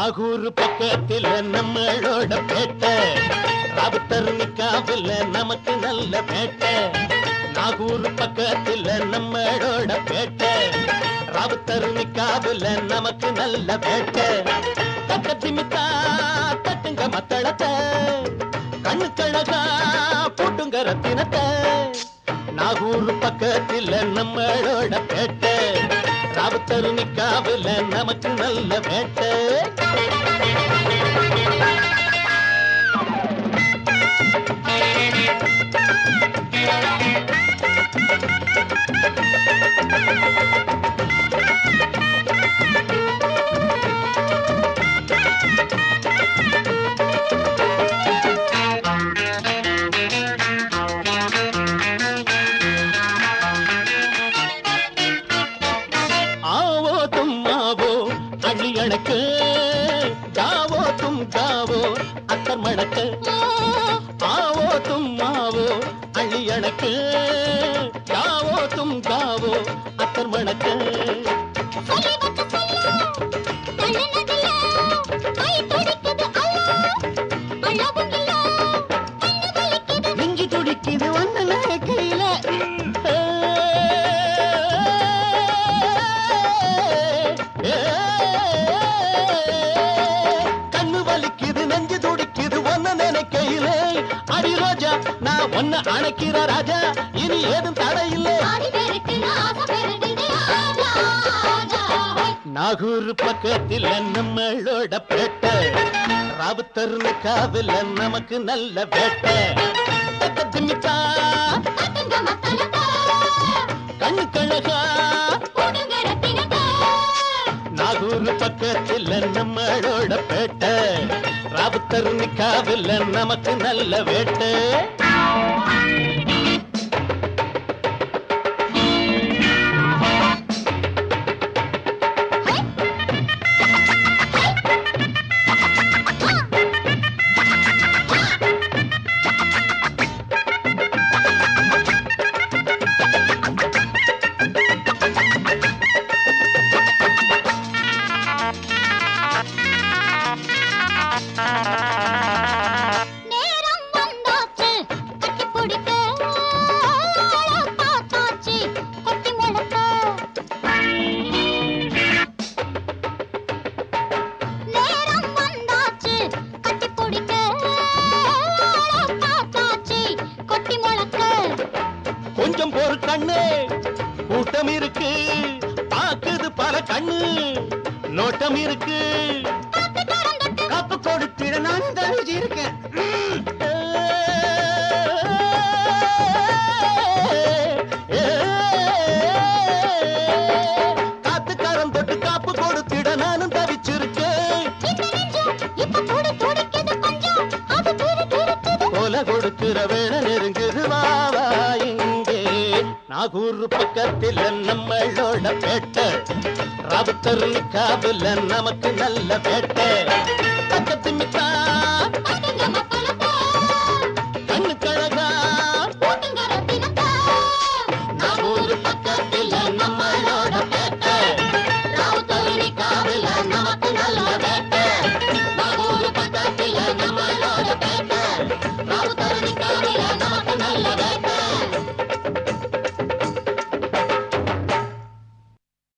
நாகூர் பக்கத்தில் நம்மளோட பேட்டை ராவுத்தர் நிக்காவில் நமக்கு நல்ல பேட்டை நாகூர் பக்கத்தில் நம்மளோட பேட்டை ராவுத்தர் நிக்காவில் நமக்கு நல்ல பேட்டை தக்கத்திமித்தா தட்டுங்க மத்தளத்தை கண்ணு கழகா போட்டுங்க ரத்தினத்தை நாகூர் பக்கத்தில் நம்மளோட பேட்டை ராவுத்தர் நிக்காவில் நமக்கு நல்ல பேட்டை ஆவோ தும் ஆவோ அள்ளி அணக்கு காவோ தும் காவோ அத்தர் மணக்கு ஆவோ தும் ஆவோ அள்ளி அணக்கு காவோ தும் காவோ அத்தர் மணக்கு சொல்லி வச்ச சொல்ல தள்ளுனதில்ல கை துடிக்குது அல்ல அழகும் இல்ல கண்ணு வலிக்குது நெஞ்சு துடிக்குது ஒன்னு கையில கண்ணு வலிக்குது நெஞ்சு துடிக்குது ஒன்னு நினைக்கையிலே அடி ரோஜா நான் ஒன்னு அணைக்கிற ராஜா இனி ஏதும் தடையில்லை ஆடி பெருக்குது ஆசை பெருகுது ஆஜா ஆஜா நாகூர் பக்கத்தில் நம்மளோட பேட்டை ராவுத்தர்னு காவில் நமக்கு நல்ல வேட்டை தக்கத்திமித்தா, கட்டுங்க மத்தளத்தை கண்ணு கழகா போடுங்க ரத்தினத்தை நாகூர் பக்கத்தில் நம்மளோட பேட்டை ராவுத்தர்னு காவில் நமக்கு நல்ல வேட்டை நேரம் வந்தாச்சு கட்டி பிடிக்க பார்த்தாச்சு கொட்டி முழக்க நேரம் வந்தாச்சு கட்டி பிடிக்க பார்த்தாச்சு கொட்டி முழக்க கொஞ்சம் பொறு கண்ணு கூட்டம் இருக்கு பாக்குது பல கண்ணு நோட்டம் இருக்கு காப்பு கொடுத்திட நான் தருஜி இருக்கேன் காத்துக்காரன் தொட்டு காப்பு கொடுத்திட நானும் தவிச்சிருக்கேன் இந்த நெஞ்சம் இப்ப கூட துடிக்குது கொஞ்சம் அது துரு துருக்குது கொலை கொடுக்கிற வேலை நெருங்குது வாவா இங்கே நாகூர் பக்கத்தில் நம்மளோட பேட்டை ராவுத்தர் காவில் நமக்கு நல்ல பேட்டை பக்கத்து மித்தா